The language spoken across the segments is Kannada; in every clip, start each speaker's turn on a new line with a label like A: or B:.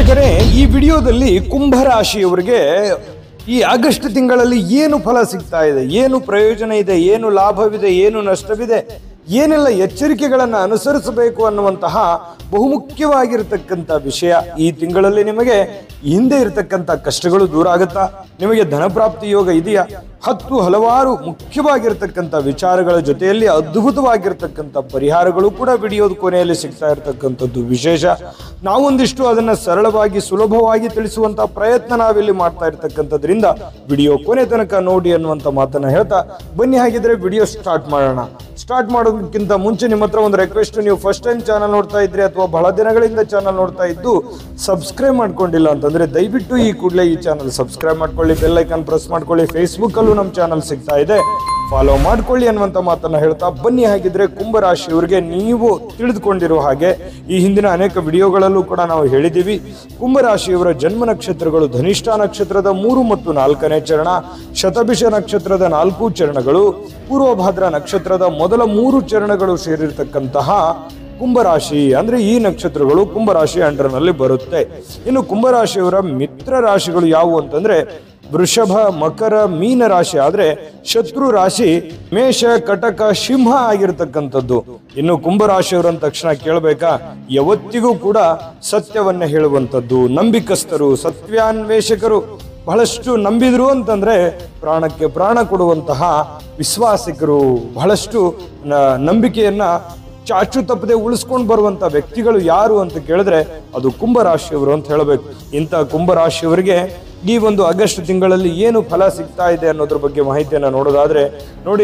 A: ವೀಕ್ಷಕರೇ ಈ ವಿಡಿಯೋದಲ್ಲಿ ಕುಂಭ ರಾಶಿಯವರಿಗೆ ಈ ಆಗಸ್ಟ್ ತಿಂಗಳಲ್ಲಿ ಏನು ಫಲ ಸಿಗ್ತಾ ಇದೆ ಏನು ಪ್ರಯೋಜನ ಇದೆ ಏನು ಲಾಭವಿದೆ ಏನು ನಷ್ಟವಿದೆ ಏನೆಲ್ಲ ಎಚ್ಚರಿಕೆಗಳನ್ನು ಅನುಸರಿಸಬೇಕು ಅನ್ನುವಂತಹ ಬಹುಮುಖ್ಯವಾಗಿರತಕ್ಕಂಥ ವಿಷಯ ಈ ತಿಂಗಳಲ್ಲಿ ನಿಮಗೆ ಹಿಂದೆ ಇರತಕ್ಕಂಥ ಕಷ್ಟಗಳು ದೂರ ಆಗುತ್ತಾ ನಿಮಗೆ ಧನಪ್ರಾಪ್ತಿ ಯೋಗ ಇದೆಯಾ ಹತ್ತು ಹಲವಾರು ಮುಖ್ಯವಾಗಿರ್ತಕ್ಕಂಥ ವಿಚಾರಗಳ ಜೊತೆಯಲ್ಲಿ ಅದ್ಭುತವಾಗಿರ್ತಕ್ಕಂಥ ಪರಿಹಾರಗಳು ಕೂಡ ವಿಡಿಯೋದ ಕೊನೆಯಲ್ಲಿ ಸಿಗ್ತಾ ಇರತಕ್ಕಂಥದ್ದು ವಿಶೇಷ ನಾವೊಂದಿಷ್ಟು ಅದನ್ನ ಸರಳವಾಗಿ ಸುಲಭವಾಗಿ ತಿಳಿಸುವಂತ ಪ್ರಯತ್ನ ನಾವಿಲ್ಲಿ ಮಾಡ್ತಾ ಇರ್ತಕ್ಕಂಥದ್ರಿಂದ ವಿಡಿಯೋ ಕೊನೆ ತನಕ ನೋಡಿ ಅನ್ನುವಂಥ ಮಾತನ್ನ ಹೇಳ್ತಾ ಬನ್ನಿ ಹಾಗಿದ್ರೆ ವಿಡಿಯೋ ಸ್ಟಾರ್ಟ್ ಮಾಡೋಣ ಸ್ಟಾರ್ಟ್ ಮಾಡೋದಕ್ಕಿಂತ ಮುಂಚೆ ನಿಮ್ಮ ಹತ್ರ ಒಂದು ರಿಕ್ವೆಸ್ಟ್ ನೀವು ಫಸ್ಟ್ ಟೈಮ್ ಚಾನಲ್ ನೋಡ್ತಾ ಇದ್ರಿ ಅಥವಾ ಬಹಳ ದಿನಗಳಿಂದ ಚಾನಲ್ ನೋಡ್ತಾ ಇದ್ದು ಸಬ್ಸ್ಕ್ರೈಬ್ ಮಾಡ್ಕೊಂಡಿಲ್ಲ ಅಂತಂದ್ರೆ ದಯವಿಟ್ಟು ಈ ಕೂಡಲೇ ಈ ಚಾನಲ್ ಸಬ್ಸ್ಕ್ರೈಬ್ ಮಾಡ್ಕೊಳ್ಳಿ ಬೆಲ್ ಐಕಾನ್ ಪ್ರೆಸ್ ಮಾಡ್ಕೊಳ್ಳಿ ಫೇಸ್ಬುಕ್ ಅಲ್ಲೂ ನಮ್ಮ ಚಾನಲ್ ಸಿಗ್ತಾ ಇದೆ ಫಾಲೋ ಮಾಡ್ಕೊಳ್ಳಿ ಅನ್ನುವಂಥ ಮಾತನ್ನ ಹೇಳ್ತಾ ಬನ್ನಿ ಹಾಗಿದ್ರೆ ಕುಂಭರಾಶಿಯವರಿಗೆ ನೀವು ತಿಳಿದುಕೊಂಡಿರೋ ಹಾಗೆ ಈ ಹಿಂದಿನ ಅನೇಕ ವಿಡಿಯೋಗಳಲ್ಲೂ ಕೂಡ ನಾವು ಹೇಳಿದ್ದೀವಿ ಕುಂಭರಾಶಿಯವರ ಜನ್ಮ ನಕ್ಷತ್ರಗಳು ಧನಿಷ್ಠ ನಕ್ಷತ್ರದ ಮೂರು ಮತ್ತು ನಾಲ್ಕನೇ ಚರಣ ಶತಭಿಷ ನಕ್ಷತ್ರದ ನಾಲ್ಕು ಚರಣಗಳು ಪೂರ್ವಭಾದ್ರ ನಕ್ಷತ್ರದ ಮೊದಲ ಮೂರು ಚರಣಗಳು ಸೇರಿರ್ತಕ್ಕಂತಹ ಕುಂಭರಾಶಿ ಅಂದ್ರೆ ಈ ನಕ್ಷತ್ರಗಳು ಕುಂಭರಾಶಿ ಅಂಡರ್ನಲ್ಲಿ ಬರುತ್ತೆ ಇನ್ನು ಕುಂಭರಾಶಿಯವರ ಮಿತ್ರ ರಾಶಿಗಳು ಯಾವುವು ಅಂತಂದ್ರೆ ವೃಷಭ ಮಕರ ಮೀನ ರಾಶಿ ಆದ್ರೆ ಶತ್ರು ರಾಶಿ ಮೇಷ ಕಟಕ ಸಿಂಹ ಆಗಿರ್ತಕ್ಕಂಥದ್ದು ಇನ್ನು ಕುಂಭರಾಶಿಯವರು ಅಂದ ತಕ್ಷಣ ಕೇಳಬೇಕಾ ಯಾವತ್ತಿಗೂ ಕೂಡ ಸತ್ಯವನ್ನ ಹೇಳುವಂಥದ್ದು ನಂಬಿಕಸ್ಥರು ಸತ್ಯಾನ್ವೇಷಕರು ಬಹಳಷ್ಟು ನಂಬಿದ್ರು ಅಂತಂದ್ರೆ ಪ್ರಾಣಕ್ಕೆ ಪ್ರಾಣ ಕೊಡುವಂತಹ ವಿಶ್ವಾಸಿಕರು ಬಹಳಷ್ಟು ನ- ನಂಬಿಕೆಯನ್ನ ಚಾಚು ತಪ್ಪದೆ ಉಳಿಸ್ಕೊಂಡು ಬರುವಂತ ವ್ಯಕ್ತಿಗಳು ಯಾರು ಅಂತ ಕೇಳಿದ್ರೆ ಅದು ಕುಂಭರಾಶಿಯವರು ಅಂತ ಹೇಳಬೇಕು ಇಂಥ ಕುಂಭರಾಶಿಯವರಿಗೆ ಈ ಒಂದು ಆಗಸ್ಟ್ ತಿಂಗಳಲ್ಲಿ ಏನು ಫಲ ಸಿಗ್ತಾ ಇದೆ ಅನ್ನೋದ್ರ ಬಗ್ಗೆ ಮಾಹಿತಿಯನ್ನ ನೋಡೋದಾದ್ರೆ ನೋಡಿ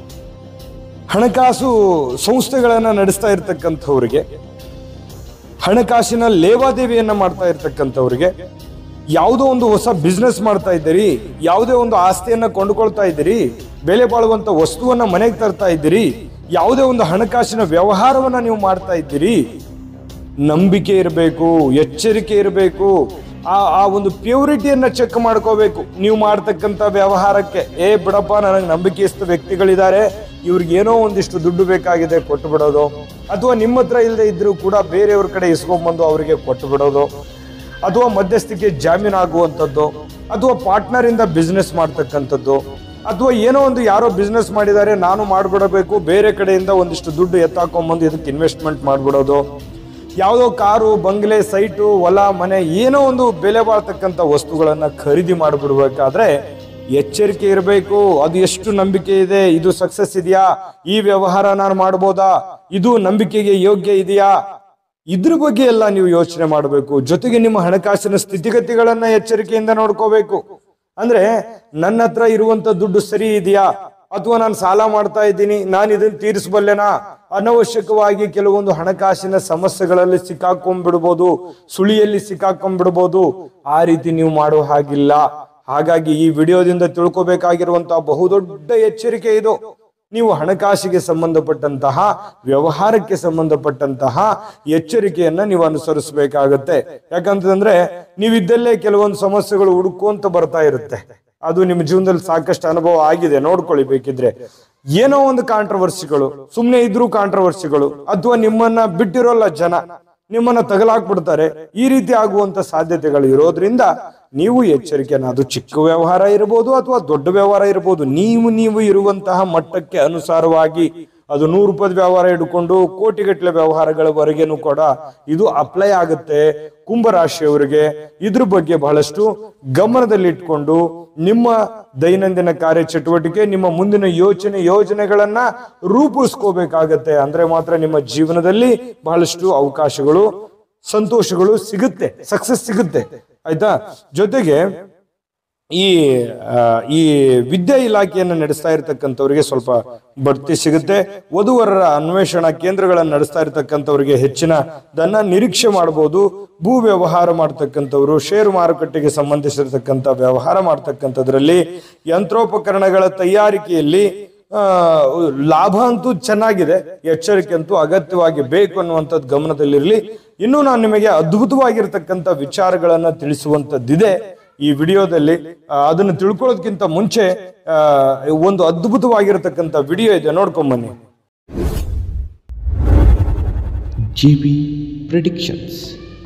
A: ಹಣಕಾಸು ಸಂಸ್ಥೆಗಳನ್ನ ನಡೆಸ್ತಾ ಇರ್ತಕ್ಕಂಥವ್ರಿಗೆ ಹಣಕಾಸಿನ ಲೇವಾದೇವಿಯನ್ನ ಮಾಡ್ತಾ ಇರ್ತಕ್ಕಂಥವ್ರಿಗೆ ಯಾವುದೋ ಒಂದು ಹೊಸ ಬಿಸ್ನೆಸ್ ಮಾಡ್ತಾ ಇದ್ದೀರಿ ಯಾವುದೇ ಒಂದು ಆಸ್ತಿಯನ್ನ ಕೊಂಡುಕೊಳ್ತಾ ಇದ್ದೀರಿ ಬೆಲೆ ಬಾಳುವಂತ ವಸ್ತುವನ್ನ ಮನೆಗೆ ತರ್ತಾ ಇದ್ದೀರಿ ಯಾವುದೇ ಒಂದು ಹಣಕಾಸಿನ ವ್ಯವಹಾರವನ್ನ ನೀವು ಮಾಡ್ತಾ ಇದ್ದೀರಿ ನಂಬಿಕೆ ಇರಬೇಕು ಎಚ್ಚರಿಕೆ ಇರಬೇಕು ಆ ಆ ಒಂದು ಪ್ಯೂರಿಟಿಯನ್ನ ಚೆಕ್ ಮಾಡ್ಕೋಬೇಕು ನೀವು ಮಾಡ್ತಕ್ಕಂಥ ವ್ಯವಹಾರಕ್ಕೆ ಏ ಬಿಡಪ್ಪ ನನಗೆ ನಂಬಿಕೆಸ್ತ ವ್ಯಕ್ತಿಗಳಿದ್ದಾರೆ ಇವ್ರಿಗೆ ಏನೋ ಒಂದಿಷ್ಟು ದುಡ್ಡು ಬೇಕಾಗಿದೆ ಕೊಟ್ಟು ಬಿಡೋದು ಅಥವಾ ನಿಮ್ಮ ಹತ್ರ ಇಲ್ಲದೆ ಇದ್ರೂ ಕೂಡ ಬೇರೆಯವ್ರ ಕಡೆ ಇಸ್ಕೊಂಡ್ಬಂದು ಅವರಿಗೆ ಕೊಟ್ಟು ಬಿಡೋದು ಅಥವಾ ಮಧ್ಯಸ್ಥಿಕೆ ಜಾಮೀನು ಆಗುವಂಥದ್ದು ಅಥವಾ ಪಾರ್ಟ್ನರ್ ಇಂದ ಬಿಸ್ನೆಸ್ ಮಾಡ್ತಕ್ಕಂಥದ್ದು ಅಥವಾ ಏನೋ ಒಂದು ಯಾರೋ ಬಿಸ್ನೆಸ್ ಮಾಡಿದ್ದಾರೆ ನಾನು ಮಾಡ್ಬಿಡಬೇಕು ಬೇರೆ ಕಡೆಯಿಂದ ಒಂದಿಷ್ಟು ದುಡ್ಡು ಎತ್ತಾಕೊಂಬಂದು ಇದಕ್ಕೆ ಇನ್ವೆಸ್ಟ್ಮೆಂಟ್ ಮಾಡ್ಬಿಡೋದು ಯಾವುದೋ ಕಾರು ಬಂಗ್ಲೆ ಸೈಟು ಹೊಲ ಮನೆ ಏನೋ ಒಂದು ಬೆಲೆ ಬಾಳ್ತಕ್ಕಂಥ ವಸ್ತುಗಳನ್ನ ಖರೀದಿ ಮಾಡಿಬಿಡ್ಬೇಕಾದ್ರೆ ಎಚ್ಚರಿಕೆ ಇರಬೇಕು ಅದು ಎಷ್ಟು ನಂಬಿಕೆ ಇದೆ ಇದು ಸಕ್ಸಸ್ ಇದೆಯಾ ಈ ವ್ಯವಹಾರ ನಾನು ಮಾಡ್ಬೋದಾ ಇದು ನಂಬಿಕೆಗೆ ಯೋಗ್ಯ ಇದೆಯಾ ಇದ್ರ ಬಗ್ಗೆ ಎಲ್ಲ ನೀವು ಯೋಚನೆ ಮಾಡಬೇಕು ಜೊತೆಗೆ ನಿಮ್ಮ ಹಣಕಾಸಿನ ಸ್ಥಿತಿಗತಿಗಳನ್ನ ಎಚ್ಚರಿಕೆಯಿಂದ ನೋಡ್ಕೋಬೇಕು ಅಂದ್ರೆ ನನ್ನ ಹತ್ರ ಇರುವಂತ ದುಡ್ಡು ಸರಿ ಇದೆಯಾ ಅಥವಾ ನಾನು ಸಾಲ ಮಾಡ್ತಾ ಇದ್ದೀನಿ ನಾನು ಇದನ್ನ ತೀರಿಸಬಲ್ಲೆನಾ ಅನವಶ್ಯಕವಾಗಿ ಕೆಲವೊಂದು ಹಣಕಾಸಿನ ಸಮಸ್ಯೆಗಳಲ್ಲಿ ಸಿಕ್ಕಾಕೊಂಡ್ಬಿಡ್ಬೋದು ಸುಳಿಯಲ್ಲಿ ಸಿಕ್ಕಾಕೊಂಡ್ಬಿಡ್ಬೋದು ಆ ರೀತಿ ನೀವು ಮಾಡೋ ಹಾಗಿಲ್ಲ ಹಾಗಾಗಿ ಈ ವಿಡಿಯೋದಿಂದ ತಿಳ್ಕೊಬೇಕಾಗಿರುವಂತಹ ಬಹುದೊಡ್ಡ ಎಚ್ಚರಿಕೆ ಇದು ನೀವು ಹಣಕಾಸಿಗೆ ಸಂಬಂಧಪಟ್ಟಂತಹ ವ್ಯವಹಾರಕ್ಕೆ ಸಂಬಂಧಪಟ್ಟಂತಹ ಎಚ್ಚರಿಕೆಯನ್ನ ನೀವು ಅನುಸರಿಸಬೇಕಾಗತ್ತೆ ಯಾಕಂತಂದ್ರೆ ನೀವಿದ್ದಲ್ಲೇ ಕೆಲವೊಂದು ಸಮಸ್ಯೆಗಳು ಹುಡುಕೊಂತ ಬರ್ತಾ ಇರುತ್ತೆ ಅದು ನಿಮ್ಮ ಜೀವನದಲ್ಲಿ ಸಾಕಷ್ಟು ಅನುಭವ ಆಗಿದೆ ನೋಡ್ಕೊಳ್ಳಿ ಬೇಕಿದ್ರೆ ಏನೋ ಒಂದು ಕಾಂಟ್ರವರ್ಸಿಗಳು ಸುಮ್ಮನೆ ಇದ್ರೂ ಕಾಂಟ್ರವರ್ಸಿಗಳು ಅಥವಾ ನಿಮ್ಮನ್ನ ಬಿಟ್ಟಿರೋಲ್ಲ ಜನ ನಿಮ್ಮನ್ನ ತಗಲಾಕ್ಬಿಡ್ತಾರೆ ಈ ರೀತಿ ಆಗುವಂತ ಸಾಧ್ಯತೆಗಳು ಇರೋದ್ರಿಂದ ನೀವು ಎಚ್ಚರಿಕೆನ ಅದು ಚಿಕ್ಕ ವ್ಯವಹಾರ ಇರಬಹುದು ಅಥವಾ ದೊಡ್ಡ ವ್ಯವಹಾರ ಇರಬಹುದು ನೀವು ನೀವು ಇರುವಂತಹ ಮಟ್ಟಕ್ಕೆ ಅನುಸಾರವಾಗಿ ಅದು ನೂರು ರೂಪಾಯಿ ವ್ಯವಹಾರ ಹಿಡ್ಕೊಂಡು ಕೋಟಿಗಟ್ಟಲೆ ವ್ಯವಹಾರಗಳವರೆಗೇನು ಕೂಡ ಇದು ಅಪ್ಲೈ ಆಗುತ್ತೆ ಕುಂಭರಾಶಿಯವರಿಗೆ ಇದ್ರ ಬಗ್ಗೆ ಬಹಳಷ್ಟು ಗಮನದಲ್ಲಿಟ್ಕೊಂಡು ನಿಮ್ಮ ದೈನಂದಿನ ಕಾರ್ಯ ಚಟುವಟಿಕೆ ನಿಮ್ಮ ಮುಂದಿನ ಯೋಚನೆ ಯೋಜನೆಗಳನ್ನ ರೂಪಿಸ್ಕೋಬೇಕಾಗತ್ತೆ ಅಂದ್ರೆ ಮಾತ್ರ ನಿಮ್ಮ ಜೀವನದಲ್ಲಿ ಬಹಳಷ್ಟು ಅವಕಾಶಗಳು ಸಂತೋಷಗಳು ಸಿಗುತ್ತೆ ಸಕ್ಸಸ್ ಸಿಗುತ್ತೆ ಆಯ್ತಾ ಜೊತೆಗೆ ಈ ಆ, ಈ ವಿದ್ಯಾ ಇಲಾಖೆಯನ್ನು ನಡೆಸ್ತಾ ಇರತಕ್ಕಂಥವ್ರಿಗೆ ಸ್ವಲ್ಪ ಬಡ್ತಿ ಸಿಗುತ್ತೆ ವಧುವರರ ಅನ್ವೇಷಣಾ ಕೇಂದ್ರಗಳನ್ನು ನಡೆಸ್ತಾ ಇರತಕ್ಕಂಥವ್ರಿಗೆ ಹೆಚ್ಚಿನ ದನ್ನ ನಿರೀಕ್ಷೆ ಮಾಡಬಹುದು ಭೂ ವ್ಯವಹಾರ ಮಾಡ್ತಕ್ಕಂಥವ್ರು ಷೇರು ಮಾರುಕಟ್ಟೆಗೆ ಸಂಬಂಧಿಸಿರ್ತಕ್ಕಂಥ ವ್ಯವಹಾರ ಮಾಡ್ತಕ್ಕಂಥದ್ರಲ್ಲಿ ಯಂತ್ರೋಪಕರಣಗಳ ತಯಾರಿಕೆಯಲ್ಲಿ ಆ, ಲಾಭ ಅಂತೂ ಚೆನ್ನಾಗಿದೆ ಎಚ್ಚರಿಕೆ ಅಂತೂ ಅಗತ್ಯವಾಗಿ ಬೇಕು ಅನ್ನುವಂಥದ್ದು ಗಮನದಲ್ಲಿರಲಿ ಇನ್ನು ನಾನು ನಿಮಗೆ ಅದ್ಭುತವಾಗಿರ್ತಕ್ಕಂಥ ವಿಚಾರಗಳನ್ನ ತಿಳಿಸುವಂತದ್ದಿದೆ ಈ ವಿಡಿಯೋದಲ್ಲಿ ಆ, ಅದನ್ನು ತಿಳ್ಕೊಳ್ಳೋದಕ್ಕಿಂತ ಮುಂಚೆ ಆ, ಒಂದು ಅದ್ಭುತವಾಗಿರತಕ್ಕಂಥ ವಿಡಿಯೋ ಇದೆ ನೋಡ್ಕೊಂಬನ್ನಿ
B: GB Predictions.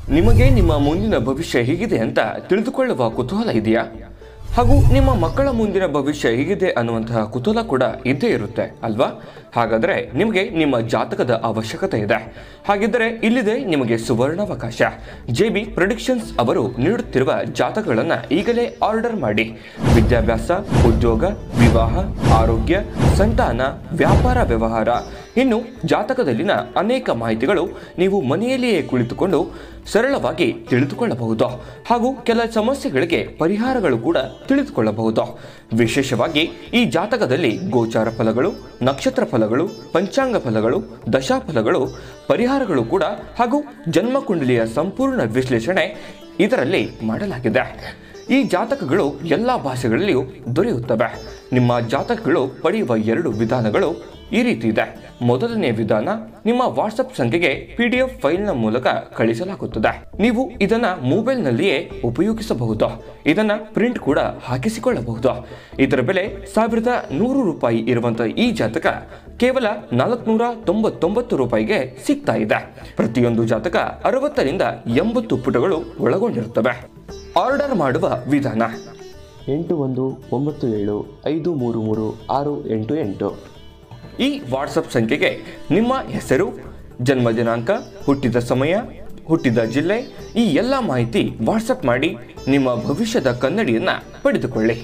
B: ನಿಮಗೆ ನಿಮ್ಮ ಮುಂದಿನ ಭವಿಷ್ಯ ಹೇಗಿದೆ ಅಂತ ತಿಳಿದುಕೊಳ್ಳುವ ಕುತೂಹಲ ಇದೆಯಾ ಹಾಗೂ ನಿಮ್ಮ ಮಕ್ಕಳ ಮುಂದಿನ ಭವಿಷ್ಯ ಹೇಗಿದೆ ಅನ್ನುವಂತಹ ಕುತೂಹಲ ಕೂಡ ಇದ್ದೇ ಇರುತ್ತೆ ಅಲ್ವಾ ಹಾಗಾದರೆ ನಿಮಗೆ ನಿಮ್ಮ ಜಾತಕದ ಅವಶ್ಯಕತೆ ಇದೆ ಹಾಗಿದ್ದರೆ ಇಲ್ಲಿದೆ ನಿಮಗೆ ಸುವರ್ಣಾವಕಾಶ ಜೆ ಬಿ ಪ್ರೊಡಿಕ್ಷನ್ಸ್ ಅವರು ನೀಡುತ್ತಿರುವ ಜಾತಕಗಳನ್ನು ಈಗಲೇ ಆರ್ಡರ್ ಮಾಡಿ ವಿದ್ಯಾಭ್ಯಾಸ ಉದ್ಯೋಗ ವಿವಾಹ ಆರೋಗ್ಯ ಸಂತಾನ ವ್ಯಾಪಾರ ವ್ಯವಹಾರ ಇನ್ನು ಜಾತಕದಲ್ಲಿನ ಅನೇಕ ಮಾಹಿತಿಗಳು ನೀವು ಮನೆಯಲ್ಲಿಯೇ ಕುಳಿತುಕೊಂಡು ಸರಳವಾಗಿ ತಿಳಿದುಕೊಳ್ಳಬಹುದು ಹಾಗೂ ಕೆಲ ಸಮಸ್ಯೆಗಳಿಗೆ ಪರಿಹಾರಗಳು ಕೂಡ ತಿಳಿದುಕೊಳ್ಳಬಹುದು ವಿಶೇಷವಾಗಿ ಈ ಜಾತಕದಲ್ಲಿ ಗೋಚಾರ ಫಲಗಳು ನಕ್ಷತ್ರ ಫಲಗಳು ಪಂಚಾಂಗ ಫಲಗಳು ದಶಾಫಲಗಳು ಪರಿಹಾರಗಳು ಕೂಡ ಹಾಗೂ ಜನ್ಮಕುಂಡಲಿಯ ಸಂಪೂರ್ಣ ವಿಶ್ಲೇಷಣೆ ಇದರಲ್ಲಿ ಮಾಡಲಾಗಿದೆ ಈ ಜಾತಕಗಳು ಎಲ್ಲ ಭಾಷೆಗಳಲ್ಲಿಯೂ ದೊರೆಯುತ್ತವೆ ನಿಮ್ಮ ಜಾತಕಗಳು ಪಡೆಯುವ ಎರಡು ವಿಧಾನಗಳು ಈ ರೀತಿ ಇದೆ ಮೊದಲನೇ ವಿಧಾನ ನಿಮ್ಮ ವಾಟ್ಸಪ್ ಸಂಖ್ಯೆಗೆ ಪಿ ಡಿ ಎಫ್ ಫೈಲ್ನ ಮೂಲಕ ಕಳಿಸಲಾಗುತ್ತದೆ ನೀವು ಇದನ್ನ ಮೊಬೈಲ್ನಲ್ಲಿಯೇ ಉಪಯೋಗಿಸಬಹುದು ಇದನ್ನ ಪ್ರಿಂಟ್ ಕೂಡ ಹಾಕಿಸಿಕೊಳ್ಳಬಹುದು ಇದರ ಬೆಲೆ ಸಾವಿರದ ನೂರು ರೂಪಾಯಿ ಇರುವಂತಹ ಈ ಜಾತಕ ಕೇವಲ ನಾಲ್ಕುನೂರ ತೊಂಬತ್ತೊಂಬತ್ತು ರೂಪಾಯಿಗೆ ಸಿಗ್ತಾ ಇದೆ ಪ್ರತಿಯೊಂದು ಜಾತಕ ಅರವತ್ತರಿಂದ ಎಂಬತ್ತು ಪುಟಗಳು ಒಳಗೊಂಡಿರುತ್ತವೆ ಆರ್ಡರ್ ಮಾಡುವ ವಿಧಾನ
C: ಎಂಟು ಒಂದು ಒಂಬತ್ತು ಏಳು ಐದು ಮೂರು ಮೂರು ಆರು ಎಂಟು ಎಂಟು
B: ಈ ವಾಟ್ಸಪ್ ಸಂಖ್ಯೆಗೆ ನಿಮ್ಮ ಹೆಸರು ಜನ್ಮ ದಿನಾಂಕ ಹುಟ್ಟಿದ ಸಮಯ ಹುಟ್ಟಿದ ಜಿಲ್ಲೆ ಈ ಎಲ್ಲ ಮಾಹಿತಿ ವಾಟ್ಸಪ್ ಮಾಡಿ ನಿಮ್ಮ ಭವಿಷ್ಯದ ಕನ್ನಡಿಯನ್ನ ಪಡೆದುಕೊಳ್ಳಿ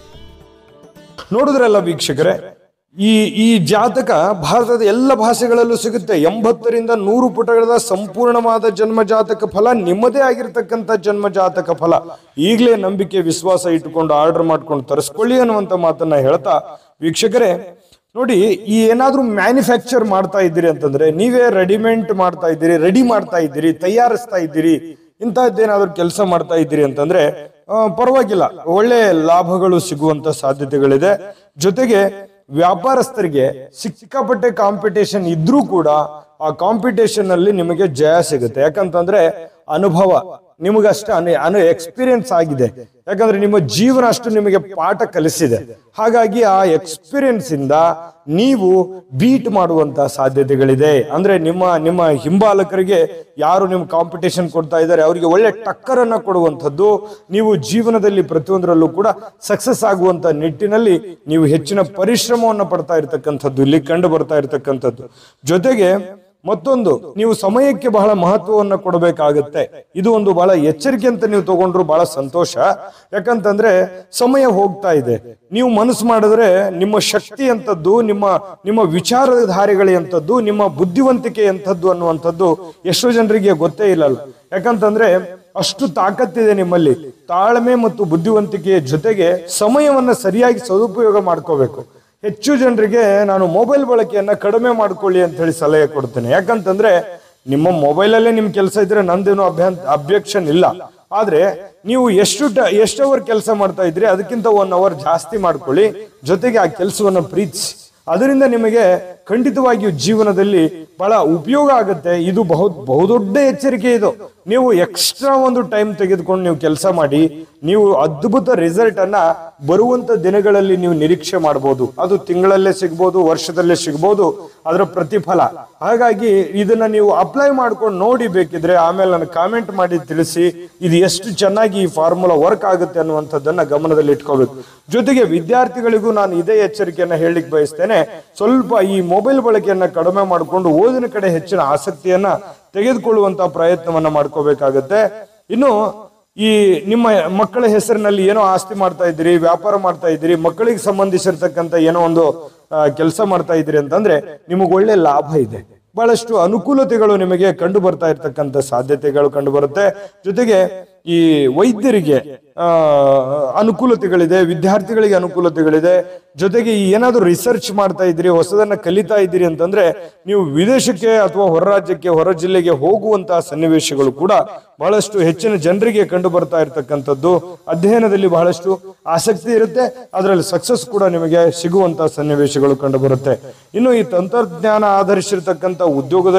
A: ನೋಡಿದ್ರಲ್ಲ ವೀಕ್ಷಕರೇ ಈ ಈ ಜಾತಕ ಭಾರತದ ಎಲ್ಲ ಭಾಷೆಗಳಲ್ಲೂ ಸಿಗುತ್ತೆ ಎಂಬತ್ತರಿಂದ ನೂರು ಪುಟಗಳ ಸಂಪೂರ್ಣವಾದ ಜನ್ಮ ಜಾತಕ ಫಲ ನಿಮ್ಮದೇ ಆಗಿರ್ತಕ್ಕಂಥ ಜನ್ಮ ಜಾತಕ ಫಲ ಈಗಲೇ ನಂಬಿಕೆ ವಿಶ್ವಾಸ ಇಟ್ಟುಕೊಂಡು ಆರ್ಡರ್ ಮಾಡ್ಕೊಂಡು ತರಿಸ್ಕೊಳ್ಳಿ ಅನ್ನುವಂಥ ಮಾತನ್ನ ಹೇಳ್ತಾ ವೀಕ್ಷಕರೇ ನೋಡಿ ಈ ಏನಾದ್ರೂ ಮ್ಯಾನುಫ್ಯಾಕ್ಚರ್ ಮಾಡ್ತಾ ಇದ್ದೀರಿ ಅಂತಂದ್ರೆ ನೀವೇ ರೆಡಿಮೇಡ್ ಮಾಡ್ತಾ ಇದ್ದೀರಿ ರೆಡಿ ಮಾಡ್ತಾ ಇದ್ದೀರಿ ತಯಾರಿಸ್ತಾ ಇದ್ದೀರಿ ಇಂತಹದ್ದೇನಾದ್ರೂ ಕೆಲಸ ಮಾಡ್ತಾ ಇದ್ದೀರಿ ಅಂತಂದ್ರೆ ಆ, ಪರವಾಗಿಲ್ಲ ಒಳ್ಳೆ ಲಾಭಗಳು ಸಿಗುವಂತ ಸಾಧ್ಯತೆಗಳಿದೆ ಜೊತೆಗೆ ವ್ಯಾಪಾರಸ್ಥರಿಗೆ ಸಿಕ್ಕಾಪಟ್ಟೆ ಕಾಂಪಿಟೇಷನ್ ಇದ್ರೂ ಕೂಡ ಆ ಕಾಂಪಿಟೇಷನ್ ಅಲ್ಲಿ ನಿಮಗೆ ಜಯ ಸಿಗುತ್ತೆ ಯಾಕಂತಂದ್ರೆ ಅನುಭವ ನಿಮಗಷ್ಟು ಅನು ಅನು ಎಕ್ಸ್ಪೀರಿಯನ್ಸ್ ಆಗಿದೆ ಯಾಕಂದ್ರೆ ನಿಮ್ಮ ಜೀವನ ಅಷ್ಟು ನಿಮಗೆ ಪಾಠ ಕಲಿಸಿದೆ ಹಾಗಾಗಿ ಆ ಎಕ್ಸ್ಪೀರಿಯನ್ಸ್ ಇಂದ ನೀವು ಬೀಟ್ ಮಾಡುವಂತ ಸಾಧ್ಯತೆಗಳಿದೆ ಅಂದ್ರೆ ನಿಮ್ಮ ನಿಮ್ಮ ಹಿಂಬಾಲಕರಿಗೆ ಯಾರು ನಿಮ್ ಕಾಂಪಿಟೇಷನ್ ಕೊಡ್ತಾ ಇದ್ದಾರೆ ಅವರಿಗೆ ಒಳ್ಳೆ ಟಕ್ಕರ್ ಅನ್ನ ಕೊಡುವಂಥದ್ದು ನೀವು ಜೀವನದಲ್ಲಿ ಪ್ರತಿಯೊಂದರಲ್ಲೂ ಕೂಡ ಸಕ್ಸಸ್ ಆಗುವಂತ ನಿಟ್ಟಿನಲ್ಲಿ ನೀವು ಹೆಚ್ಚಿನ ಪರಿಶ್ರಮವನ್ನು ಪಡ್ತಾ ಇರತಕ್ಕಂಥದ್ದು ಇಲ್ಲಿ ಕಂಡು ಬರ್ತಾ ಇರತಕ್ಕಂಥದ್ದು ಜೊತೆಗೆ ಮತ್ತೊಂದು ನೀವು ಸಮಯಕ್ಕೆ ಬಹಳ ಮಹತ್ವವನ್ನು ಕೊಡಬೇಕಾಗತ್ತೆ ಇದು ಒಂದು ಬಹಳ ಎಚ್ಚರಿಕೆ ಅಂತ ನೀವು ತಗೊಂಡ್ರು ಬಹಳ ಸಂತೋಷ ಯಾಕಂತಂದ್ರೆ ಸಮಯ ಹೋಗ್ತಾ ಇದೆ ನೀವು ಮನಸ್ಸು ಮಾಡಿದ್ರೆ ನಿಮ್ಮ ಶಕ್ತಿ ಅಂತದ್ದು ನಿಮ್ಮ ನಿಮ್ಮ ವಿಚಾರಧಾರೆಗಳೇ ಅಂತದ್ದು ನಿಮ್ಮ ಬುದ್ಧಿವಂತಿಕೆ ಎಂಥದ್ದು ಅನ್ನುವಂಥದ್ದು ಎಷ್ಟೋ ಜನರಿಗೆ ಗೊತ್ತೇ ಇಲ್ಲಲ್ಲ ಯಾಕಂತಂದ್ರೆ ಅಷ್ಟು ತಾಕತ್ತಿದೆ ನಿಮ್ಮಲ್ಲಿ ತಾಳ್ಮೆ ಮತ್ತು ಬುದ್ಧಿವಂತಿಕೆಯ ಜೊತೆಗೆ ಸಮಯವನ್ನ ಸರಿಯಾಗಿ ಸದುಪಯೋಗ ಮಾಡ್ಕೋಬೇಕು ಹೆಚ್ಚು ಜನರಿಗೆ ನಾನು ಮೊಬೈಲ್ ಬಳಕೆಯನ್ನ ಕಡಿಮೆ ಮಾಡ್ಕೊಳ್ಳಿ ಅಂತ ಹೇಳಿ ಸಲಹೆ ಕೊಡ್ತೇನೆ ಯಾಕಂತಂದ್ರೆ ನಿಮ್ಮ ಮೊಬೈಲ್ ಅಲ್ಲೇ ನಿಮ್ ಕೆಲಸ ಇದ್ರೆ ನಂದೇನು ಅಭ್ಯಂತ ಅಬ್ಜೆಕ್ಷನ್ ಇಲ್ಲ ಆದ್ರೆ ನೀವು ಎಷ್ಟು ಟ- ಎಷ್ಟು ಅವರ್ ಕೆಲಸ ಮಾಡ್ತಾ ಇದ್ರಿ ಅದಕ್ಕಿಂತ ಒನ್ ಅವರ್ ಜಾಸ್ತಿ ಮಾಡ್ಕೊಳ್ಳಿ ಜೊತೆಗೆ ಆ ಕೆಲಸವನ್ನ ಪ್ರೀತಿಸಿ ಅದರಿಂದ ನಿಮಗೆ ಖಂಡಿತವಾಗಿಯೂ ಜೀವನದಲ್ಲಿ ಬಹಳ ಉಪಯೋಗ ಆಗುತ್ತೆ ಇದು ಬಹು ಬಹುದೊಡ್ಡ ಎಚ್ಚರಿಕೆ ಇದು ನೀವು ಎಕ್ಸ್ಟ್ರಾ ಒಂದು ಟೈಮ್ ತೆಗೆದುಕೊಂಡು ನೀವು ಕೆಲಸ ಮಾಡಿ ನೀವು ಅದ್ಭುತ ರಿಸಲ್ಟ್ ಅನ್ನ ಬರುವಂತ ದಿನಗಳಲ್ಲಿ ನೀವು ನಿರೀಕ್ಷೆ ಮಾಡಬಹುದು ಅದು ತಿಂಗಳಲ್ಲೇ ಸಿಗ್ಬೋದು ವರ್ಷದಲ್ಲೇ ಸಿಗ್ಬೋದು ಅದರ ಪ್ರತಿಫಲ ಹಾಗಾಗಿ ಇದನ್ನ ನೀವು ಅಪ್ಲೈ ಮಾಡ್ಕೊಂಡು ನೋಡಿ ಬೇಕಿದ್ರೆ ಆಮೇಲೆ ನನಗೆ ಕಾಮೆಂಟ್ ಮಾಡಿ ತಿಳಿಸಿ ಇದು ಎಷ್ಟು ಚೆನ್ನಾಗಿ ಈ ಫಾರ್ಮುಲಾ ವರ್ಕ್ ಆಗುತ್ತೆ ಅನ್ನುವಂಥದ್ದನ್ನ ಗಮನದಲ್ಲಿ ಇಟ್ಕೋಬೇಕು ಜೊತೆಗೆ ವಿದ್ಯಾರ್ಥಿಗಳಿಗೂ ನಾನು ಇದೇ ಎಚ್ಚರಿಕೆಯನ್ನ ಹೇಳಲಿಕ್ಕೆ ಬಯಸ್ತೇನೆ ಸ್ವಲ್ಪ ಈ ಮೊಬೈಲ್ ಬಳಕೆಯನ್ನ ಕಡಿಮೆ ಮಾಡಿಕೊಂಡು ಓದಿನ ಕಡೆ ಹೆಚ್ಚಿನ ಆಸಕ್ತಿಯನ್ನ ತೆಗೆದುಕೊಳ್ಳುವಂತ ಪ್ರಯತ್ನವನ್ನ ಮಾಡ್ಕೋಬೇಕಾಗತ್ತೆ ಇನ್ನು ಈ ನಿಮ್ಮ ಮಕ್ಕಳ ಹೆಸರಿನಲ್ಲಿ ಏನೋ ಆಸ್ತಿ ಮಾಡ್ತಾ ಇದ್ದೀರಿ ವ್ಯಾಪಾರ ಮಾಡ್ತಾ ಇದ್ದೀರಿ ಮಕ್ಕಳಿಗೆ ಸಂಬಂಧಿಸಿರ್ತಕ್ಕಂಥ ಏನೋ ಒಂದು ಕೆಲಸ ಮಾಡ್ತಾ ಇದ್ದೀರಿ ಅಂತಂದ್ರೆ ನಿಮಗೆ ಒಳ್ಳೆ ಲಾಭ ಇದೆ ಬಹಳಷ್ಟು ಅನುಕೂಲತೆಗಳು ನಿಮಗೆ ಕಂಡು ಬರ್ತಾ ಇರ್ತಕ್ಕಂಥ ಸಾಧ್ಯತೆಗಳು ಕಂಡು ಬರುತ್ತೆ ಜೊತೆಗೆ ಈ ವೈದ್ಯರಿಗೆ ಆ, ಅನುಕೂಲತೆಗಳಿದೆ ವಿದ್ಯಾರ್ಥಿಗಳಿಗೆ ಅನುಕೂಲತೆಗಳಿದೆ ಜೊತೆಗೆ ಈ ಏನಾದ್ರು ರಿಸರ್ಚ್ ಮಾಡ್ತಾ ಇದ್ದೀರಿ ಹೊಸದನ್ನ ಕಲಿತಾ ಇದ್ದೀರಿ ಅಂತಂದ್ರೆ ನೀವು ವಿದೇಶಕ್ಕೆ ಅಥವಾ ಹೊರ ರಾಜ್ಯಕ್ಕೆ ಹೊರ ಜಿಲ್ಲೆಗೆ ಹೋಗುವಂತಹ ಸನ್ನಿವೇಶಗಳು ಕೂಡ ಬಹಳಷ್ಟು ಹೆಚ್ಚಿನ ಜನರಿಗೆ ಕಂಡು ಬರ್ತಾ ಇರತಕ್ಕಂಥದ್ದು ಅಧ್ಯಯನದಲ್ಲಿ ಬಹಳಷ್ಟು ಆಸಕ್ತಿ ಇರುತ್ತೆ ಅದರಲ್ಲಿ ಸಕ್ಸಸ್ ಕೂಡ ನಿಮಗೆ ಸಿಗುವಂತಹ ಸನ್ನಿವೇಶಗಳು ಕಂಡು ಬರುತ್ತೆ ಇನ್ನು ಈ ತಂತ್ರಜ್ಞಾನ ಆಧರಿಸಿರ್ತಕ್ಕಂಥ ಉದ್ಯೋಗದಲ್ಲಿ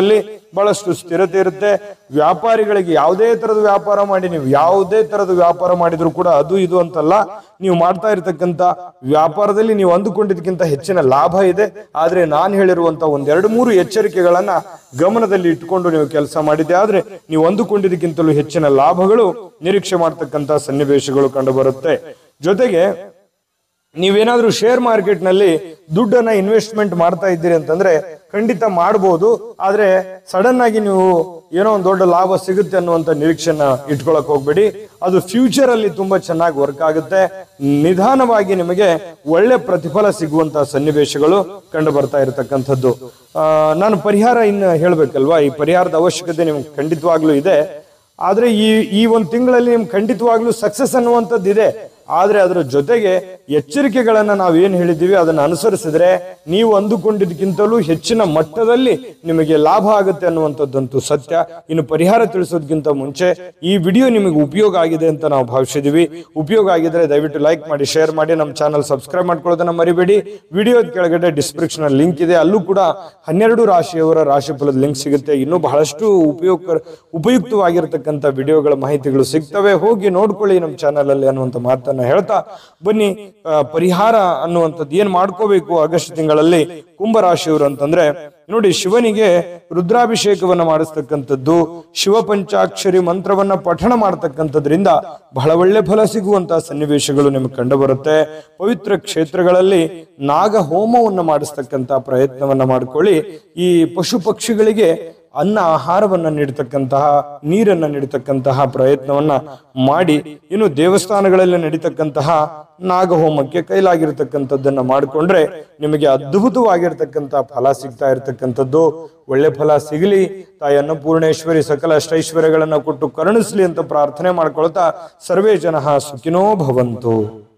A: ಬಹಳಷ್ಟು ಸ್ಥಿರತೆ ಇರುತ್ತೆ ವ್ಯಾಪಾರಿಗಳಿಗೆ ಯಾವುದೇ ತರದ ವ್ಯಾಪಾರ ಮಾಡಿ ನೀವು ಯಾವುದೇ ತರದ ವ್ಯಾಪಾರ ಮಾಡಿದ್ರು ಕೂಡ ಅದು ಇದು ಅಂತಲ್ಲ ನೀವು ಮಾಡ್ತಾ ಇರತಕ್ಕಂತ ವ್ಯಾಪಾರದಲ್ಲಿ ನೀವು ಅಂದುಕೊಂಡಿದ್ದಕ್ಕಿಂತ ಹೆಚ್ಚಿನ ಲಾಭ ಇದೆ ಆದ್ರೆ ನಾನು ಹೇಳಿರುವಂತ ಒಂದೆರಡು ಮೂರು ಎಚ್ಚರಿಕೆಗಳನ್ನ ಗಮನದಲ್ಲಿ ಇಟ್ಟುಕೊಂಡು ನೀವು ಕೆಲಸ ಮಾಡಿದ್ದೆ ಆದ್ರೆ ನೀವು ಅಂದುಕೊಂಡಿದ್ದಕ್ಕಿಂತಲೂ ಹೆಚ್ಚಿನ ಲಾಭಗಳು ನಿರೀಕ್ಷೆ ಮಾಡ್ತಕ್ಕಂತ ಸನ್ನಿವೇಶಗಳು ಕಂಡು ಬರುತ್ತೆ ಜೊತೆಗೆ ನೀವೇನಾದ್ರೂ ಶೇರ್ ಮಾರ್ಕೆಟ್ ನಲ್ಲಿ ದುಡ್ಡನ್ನ ಇನ್ವೆಸ್ಟ್ಮೆಂಟ್ ಮಾಡ್ತಾ ಇದ್ದೀರಿ ಅಂತಂದ್ರೆ ಖಂಡಿತ ಮಾಡಬಹುದು ಆದ್ರೆ ಸಡನ್ ಆಗಿ ನೀವು ಏನೋ ಒಂದು ದೊಡ್ಡ ಲಾಭ ಸಿಗುತ್ತೆ ಅನ್ನುವಂತ ನಿರೀಕ್ಷೆನ ಇಟ್ಕೊಳಕ್ ಹೋಗ್ಬೇಡಿ ಅದು ಫ್ಯೂಚರ್ ಅಲ್ಲಿ ತುಂಬಾ ಚೆನ್ನಾಗಿ ವರ್ಕ್ ಆಗುತ್ತೆ ನಿಧಾನವಾಗಿ ನಿಮಗೆ ಒಳ್ಳೆ ಪ್ರತಿಫಲ ಸಿಗುವಂತ ಸನ್ನಿವೇಶಗಳು ಕಂಡು ಬರ್ತಾ ಇರತಕ್ಕಂಥದ್ದು ಆ, ನಾನು ಪರಿಹಾರ ಇನ್ನು ಹೇಳ್ಬೇಕಲ್ವಾ ಈ ಪರಿಹಾರದ ಅವಶ್ಯಕತೆ ನಿಮ್ಗೆ ಖಂಡಿತವಾಗ್ಲೂ ಇದೆ ಆದ್ರೆ ಈ ಈ ಒಂದು ತಿಂಗಳಲ್ಲಿ ನಿಮ್ಗೆ ಖಂಡಿತವಾಗ್ಲೂ ಸಕ್ಸಸ್ ಅನ್ನುವಂಥದ್ದು ಇದೆ ಆದ್ರೆ ಅದರ ಜೊತೆಗೆ ಎಚ್ಚರಿಕೆಗಳನ್ನ ನಾವು ಏನ್ ಹೇಳಿದ್ದೀವಿ ಅದನ್ನ ಅನುಸರಿಸಿದ್ರೆ ನೀವು ಅಂದುಕೊಂಡಿದ್ದಕ್ಕಿಂತಲೂ ಹೆಚ್ಚಿನ ಮಟ್ಟದಲ್ಲಿ ನಿಮಗೆ ಲಾಭ ಆಗುತ್ತೆ ಅನ್ನುವಂಥದ್ದಂತೂ ಸತ್ಯ ಇನ್ನು ಪರಿಹಾರ ತಿಳಿಸೋದಕ್ಕಿಂತ ಮುಂಚೆ ಈ ವಿಡಿಯೋ ನಿಮಗೆ ಉಪಯೋಗ ಆಗಿದೆ ಅಂತ ನಾವು ಭಾವಿಸಿದೀವಿ ಉಪಯೋಗ ಆಗಿದ್ರೆ ದಯವಿಟ್ಟು ಲೈಕ್ ಮಾಡಿ ಶೇರ್ ಮಾಡಿ ನಮ್ಮ ಚಾನಲ್ ಸಬ್ಸ್ಕ್ರೈಬ್ ಮಾಡ್ಕೊಳ್ಳೋದನ್ನ ಮರಿಬೇಡಿ ವಿಡಿಯೋದ ಕೆಳಗಡೆ ಡಿಸ್ಕ್ರಿಪ್ಷನ್ ಲಿಂಕ್ ಇದೆ ಅಲ್ಲೂ ಕೂಡ ಹನ್ನೆರಡು ರಾಶಿಯವರ ರಾಶಿಫಲದ ಲಿಂಕ್ ಸಿಗುತ್ತೆ ಇನ್ನೂ ಬಹಳಷ್ಟು ಉಪಯೋಗ ಉಪಯುಕ್ತವಾಗಿರ್ತಕ್ಕಂಥ ವಿಡಿಯೋಗಳ ಮಾಹಿತಿಗಳು ಸಿಗ್ತವೆ ಹೋಗಿ ನೋಡ್ಕೊಳ್ಳಿ ನಮ್ಮ ಚಾನಲ್ ಅಲ್ಲಿ ಅನ್ನುವಂಥ ಮಾತನ್ನ ಹೇಳ್ತಾ ಬನ್ನಿ ಆ, ಪರಿಹಾರ ಅನ್ನುವಂಥದ್ದು ಏನ್ ಮಾಡ್ಕೋಬೇಕು ಆಗಸ್ಟ್ ತಿಂಗಳಲ್ಲಿ ಕುಂಭರಾಶಿಯವರು ಅಂತಂದ್ರೆ ನೋಡಿ ಶಿವನಿಗೆ ರುದ್ರಾಭಿಷೇಕವನ್ನ ಮಾಡಿಸ್ತಕ್ಕಂಥದ್ದು ಶಿವ ಪಂಚಾಕ್ಷರಿ ಮಂತ್ರವನ್ನ ಪಠಣ ಮಾಡ್ತಕ್ಕಂಥದ್ರಿಂದ ಬಹಳ ಒಳ್ಳೆ ಫಲ ಸಿಗುವಂತಹ ಸನ್ನಿವೇಶಗಳು ನಿಮಗೆ ಕಂಡು ಬರುತ್ತೆ ಪವಿತ್ರ ಕ್ಷೇತ್ರಗಳಲ್ಲಿ ನಾಗ ಹೋಮವನ್ನ ಮಾಡಿಸ್ತಕ್ಕಂತ ಪ್ರಯತ್ನವನ್ನ ಮಾಡ್ಕೊಳ್ಳಿ ಈ ಪಶು ಪಕ್ಷಿಗಳಿಗೆ ಅನ್ನ ಆಹಾರವನ್ನ ನೀಡತಕ್ಕಂತಹ ನೀರನ್ನ ನೀಡತಕ್ಕಂತಹ ಪ್ರಯತ್ನವನ್ನ ಮಾಡಿ ಇನ್ನು ದೇವಸ್ಥಾನಗಳಲ್ಲಿ ನಡೀತಕ್ಕಂತಹ ನಾಗಹೋಮಕ್ಕೆ ಕೈಲಾಗಿರ್ತಕ್ಕಂಥದ್ದನ್ನ ಮಾಡಿಕೊಂಡ್ರೆ ನಿಮಗೆ ಅದ್ಭುತವಾಗಿರ್ತಕ್ಕಂತಹ ಫಲ ಸಿಗ್ತಾ ಇರತಕ್ಕಂಥದ್ದು ಒಳ್ಳೆ ಫಲ ಸಿಗಲಿ ತಾಯಿ ಅನ್ನಪೂರ್ಣೇಶ್ವರಿ ಸಕಲ ಅಷ್ಟೈಶ್ವರ್ಯಗಳನ್ನ ಕೊಟ್ಟು ಕರುಣಿಸ್ಲಿ ಅಂತ ಪ್ರಾರ್ಥನೆ ಮಾಡ್ಕೊಳ್ತಾ ಸರ್ವೇ ಜನ ಸುಖಿನೋ ಭವಂತು